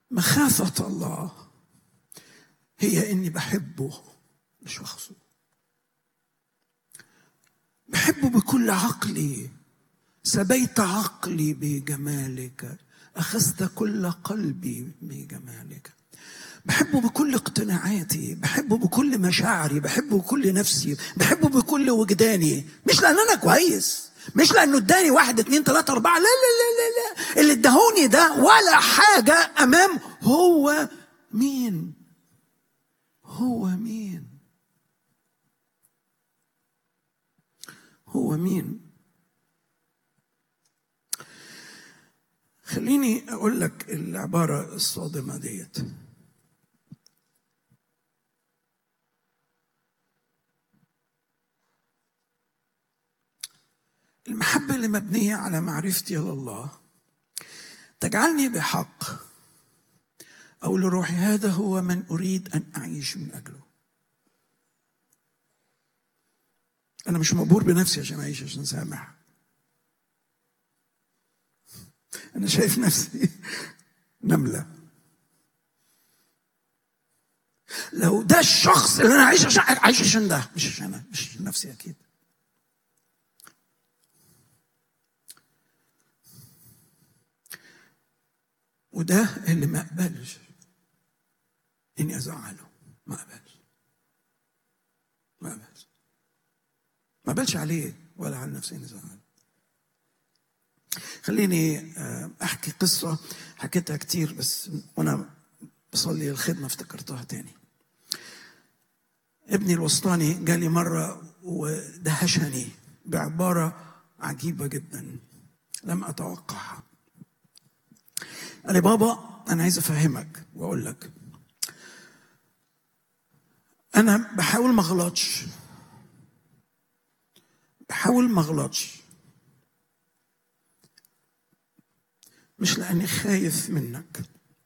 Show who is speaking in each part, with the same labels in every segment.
Speaker 1: مخافة الله هي إني بحبه لشخصه بحبه بكل عقلي سبيت عقلي بجمالك أخذت كل قلبي بجمالك بحبه بكل اقتناعاتي بحبه بكل مشاعري بحبه بكل نفسي بحبه بكل وجداني مش لأن أنا كويس مش لأنه اداني واحد اتنين تلاتة أربعة لا لا لا لا لا اللي اداهوني ده ولا حاجة أمام هو مين هو مين هو مين خليني اقول لك العباره الصادمه ديت المحبه اللي مبنيه على معرفتي لله تجعلني بحق او لروحي هذا هو من اريد ان اعيش من اجله انا مش مبهور بنفسي عشان اعيش عشان سامح انا شايف نفسي نمله لو ده الشخص اللي انا عايش عشان عايش عشان ده مش عشان أنا مش عشان نفسي اكيد وده اللي ما اقبلش اني ازعله ما اقبلش ما اقبلش ما اقبلش عليه ولا على نفسي اني ازعله خليني احكي قصه حكيتها كتير بس وانا بصلي الخدمه افتكرتها تاني ابني الوسطاني جالي مره ودهشني بعباره عجيبه جدا لم اتوقعها قال لي بابا انا عايز افهمك واقول لك انا بحاول ما اغلطش بحاول ما اغلطش مش لاني خايف منك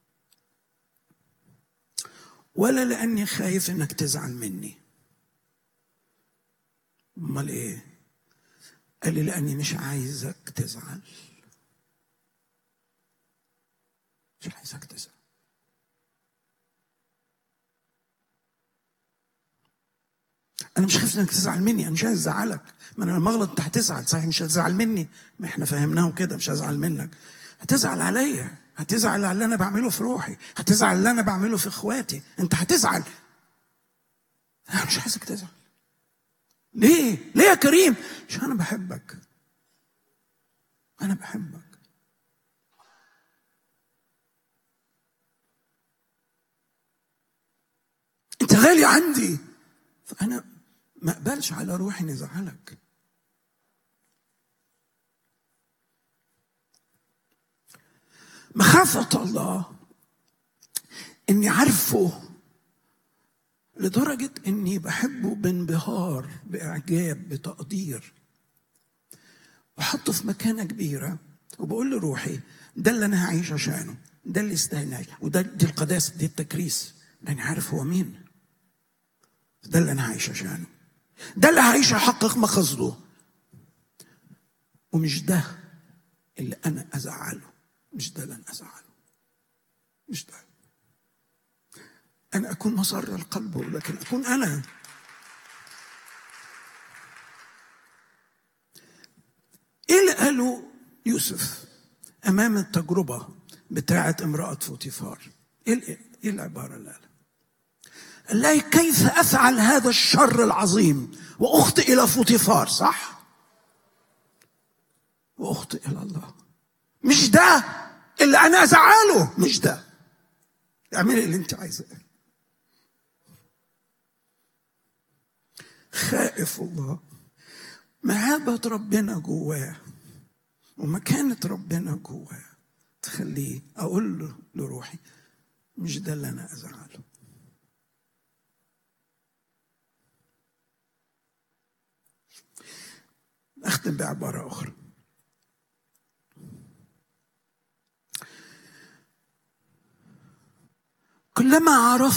Speaker 1: ولا لاني خايف انك تزعل مني امال ايه قال لي لاني مش عايزك تزعل مش عايزك تزعل انا مش خايف انك تزعل مني انا مش عايز ازعلك ما انا لما اغلط انت هتزعل صحيح مش هتزعل مني ما احنا فهمناه كده مش هزعل منك هتزعل عليا هتزعل على اللي انا بعمله في روحي هتزعل على اللي انا بعمله في اخواتي انت هتزعل انا مش عايزك تزعل ليه ليه يا كريم عشان انا بحبك انا بحبك انت غالي عندي فانا ما اقبلش على روحي اني ازعلك مخافة الله إني عارفه لدرجة إني بحبه بانبهار بإعجاب بتقدير بحطه في مكانة كبيرة وبقول لروحي ده اللي أنا هعيش عشانه ده اللي يستاهل وده دي القداسة دي التكريس لأني عارف هو مين ده اللي أنا هعيش عشانه ده اللي هعيش أحقق مقصده ومش ده اللي أنا أزعله مش ده اللي انا ازعله مش ده انا اكون مسر القلب لكن اكون انا ايه اللي قاله يوسف امام التجربه بتاعه امراه فوتيفار ايه ايه العباره اللي قالها قال لها كيف افعل هذا الشر العظيم واخطئ الى فوتيفار صح واخطئ الى الله مش ده اللي انا ازعله مش ده اعملي اللي انت عايزاه خائف الله مهابة ربنا جواه ومكانة ربنا جواه تخليه أقول له لروحي مش ده اللي أنا أزعله أختم بعبارة أخرى كلما عرفت